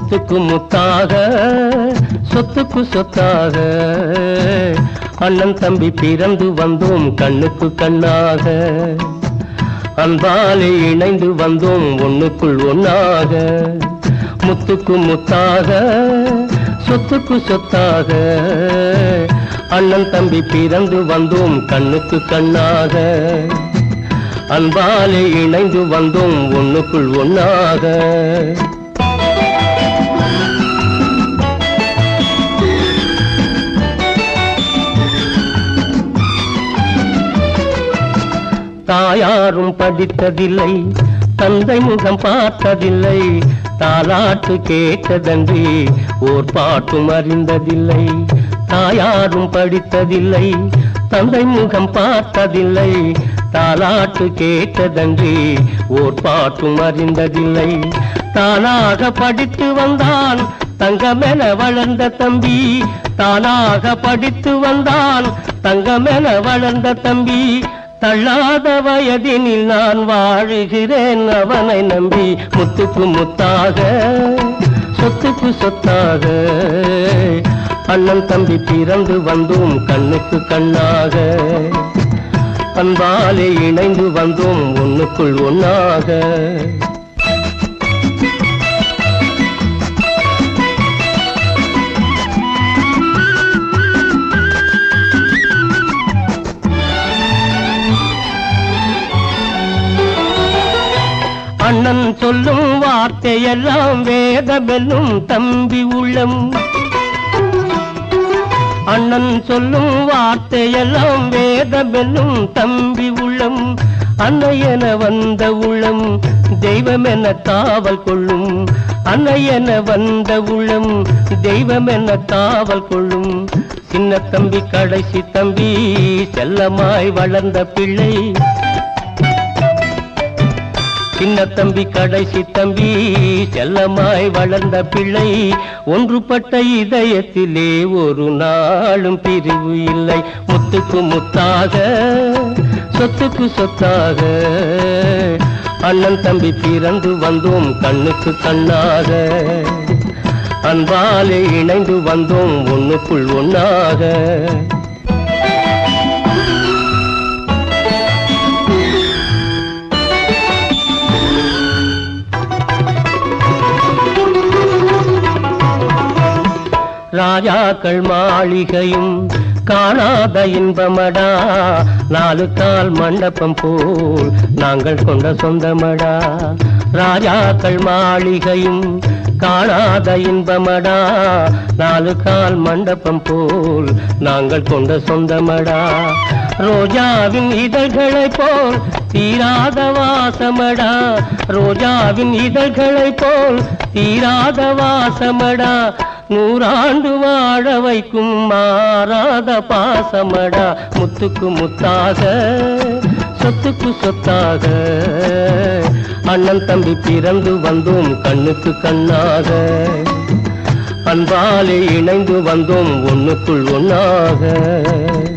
முத்துக்கு முத்தாக சொத்துக்கு சொத்தாக அண்ணன் தம்பி பிறந்து வந்தோம் கண்ணுக்கு கண்ணாக அன்பாலே இணைந்து வந்தோம் ஒண்ணுக்குள் ஒன்னாக முத்துக்கு முத்தாக சொத்துக்கு சொத்தாக அண்ணன் தம்பி பிறந்து வந்தோம் கண்ணுக்கு கண்ணாக அன்பாலே இணைந்து வந்தோம் ஒண்ணுக்குள் ஒன்னாக தாயாரும் படித்ததில்லை தந்தை முகம் பார்த்ததில்லை தாலாட்டு கேட்டதன்றி ஓர் பாட்டும் அறிந்ததில்லை தாயாரும் படித்ததில்லை தந்தை முகம் பார்த்ததில்லை தாலாட்டு கேட்டதன்றி ஓர் பாட்டும் அறிந்ததில்லை தானாக படித்து வந்தான் தங்கமென வளர்ந்த தம்பி தானாக படித்து வந்தான் தங்கமென வளர்ந்த தம்பி தள்ளாத வயதினில் நான் வாழுகிறேன் அவனை நம்பி முத்துக்கு முத்தாக சொத்துக்கு சொத்தாக அண்ணன் தம்பி பிறந்து வந்தோம் கண்ணுக்கு கண்ணாக அன்பாலே இணைந்து வந்தோம் ஒண்ணுக்குள் ஒன்னாக அண்ணன் சொல்லும் வார்த்தையெல்லாம் வேதமெல்லும் தம்பி உள்ளம் அண்ணன் சொல்லும் வார்த்தையெல்லாம் வேதமெல்லும் தம்பி உள்ளம் அன்னையென வந்த உள்ளம் தெய்வமென காவல் கொள்ளும் அன்னையென வந்த உள்ளம் தெய்வமென காவல் கொள்ளும் சின்ன தம்பி கடைசி தம்பி செல்லமாய் வளர்ந்த பிள்ளை சின்ன தம்பி கடைசி தம்பி செல்லமாய் வளர்ந்த பிள்ளை ஒன்றுபட்ட இதயத்திலே ஒரு நாளும் பிரிவு இல்லை முத்துக்கு முத்தாக சொத்துக்கு சொத்தாக அண்ணன் தம்பி பிறந்து வந்தோம் கண்ணுக்கு கண்ணாக அன்பாலே இணைந்து வந்தோம் ஒண்ணுக்குள் ஒன்னாக ராஜாக்கள் மாளிகையும் காணாத இன்பமடா நாலு கால் மண்டபம் போல் நாங்கள் கொண்ட சொந்தமடா ராஜாக்கள் மாளிகையும் காணாத இன்பமடா நாலு கால் மண்டபம் போல் நாங்கள் கொண்ட சொந்தமடா ரோஜாவின் இதழ்களைப் போல் தீராத வாசமடா ரோஜாவின் இதழ்களைப் போல் தீராத வாசமடா நூறாண்டு வாழ வைக்கும் மாறாத பாசமடா முத்துக்கு முத்தாக சொத்துக்கு சொத்தாக அண்ணன் தம்பி பிறந்து வந்தோம் கண்ணுக்கு கண்ணாக அன்பாலே இணைந்து வந்தோம் ஒண்ணுக்குள் ஒன்னாக